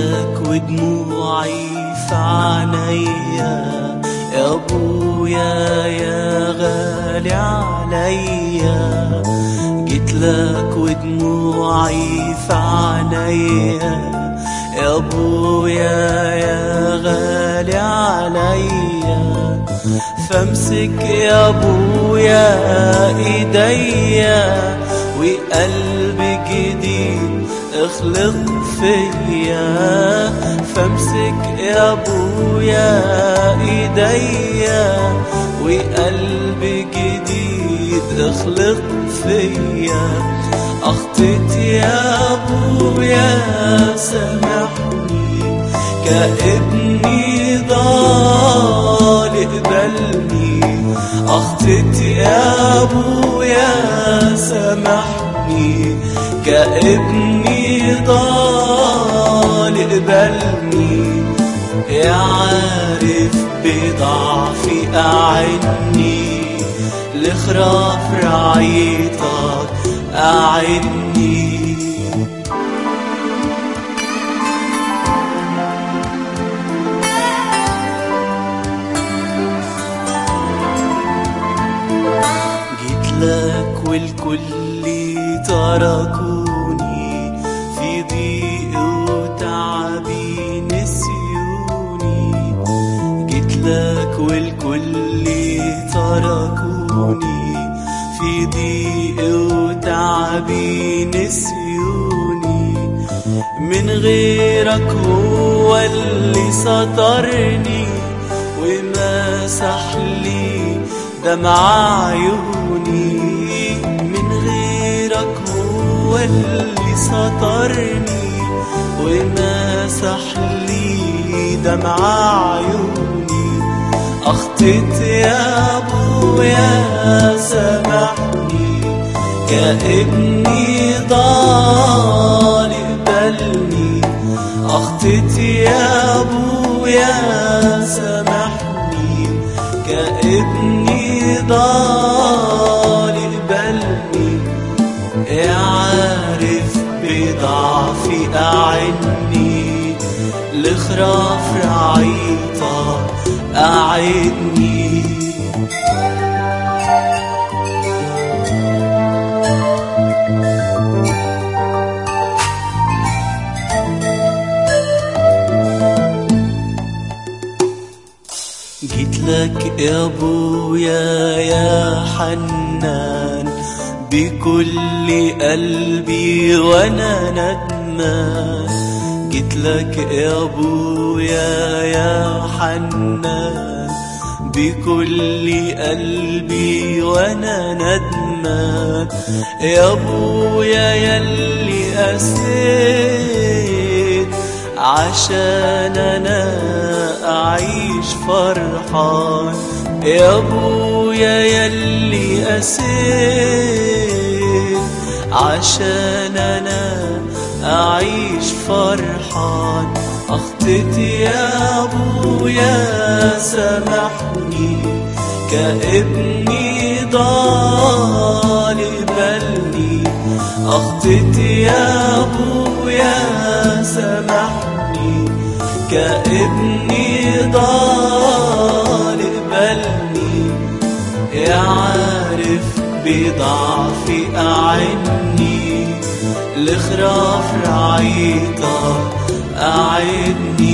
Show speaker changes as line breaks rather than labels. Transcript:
لك ودموعي في عينيا يا ابويا يا غالي عليا جيت لك ودموعي في عينيا يا ابويا يا غالي عليا فامسك يا ابويا ايديا وقلب جديد اخلق فيا فامسك يا ابويا ايديا وقلب جديد اخلق فيا اخطيت يا ابويا سامحني كابني ضال اقبلني اخطيت يا ابويا سامحني كابني ضال اقبلني يا عارف بضعفي أعني لخراف رعيتك أعني جيت لك والكل تركوني في ضيق وتعبي نسيوني جيت لك والكل تركوني في ضيق وتعبي نسيوني من غيرك هو اللي سترني ومسح لي دمع عيوني من غيرك هو اللي سترني ومسح لي دمع عيوني أخطيت يا أبويا سامحني كابني ضال اقبلني أخطيت يا أبويا سامحني كابني ضال اقبلني يا عارف بضعفي أعني لخراف رعيتك أعدني جيت لك يا ابويا يا حنان بكل قلبي وانا ندمان جيت لك يا ابويا يا حنان بكل قلبي وانا ندمان يا ابويا يلي قسيت عشان انا اعيش فرحان يا ابويا يلي قسيت عشان انا اعيش فرحان اخطيت يا ابويا سامحني كابني ضال اقبلني اخطيت يا ابويا سامحني كابني ضال اقبلني يا عارف بضعفي أعني لخراف رعيتك أعدني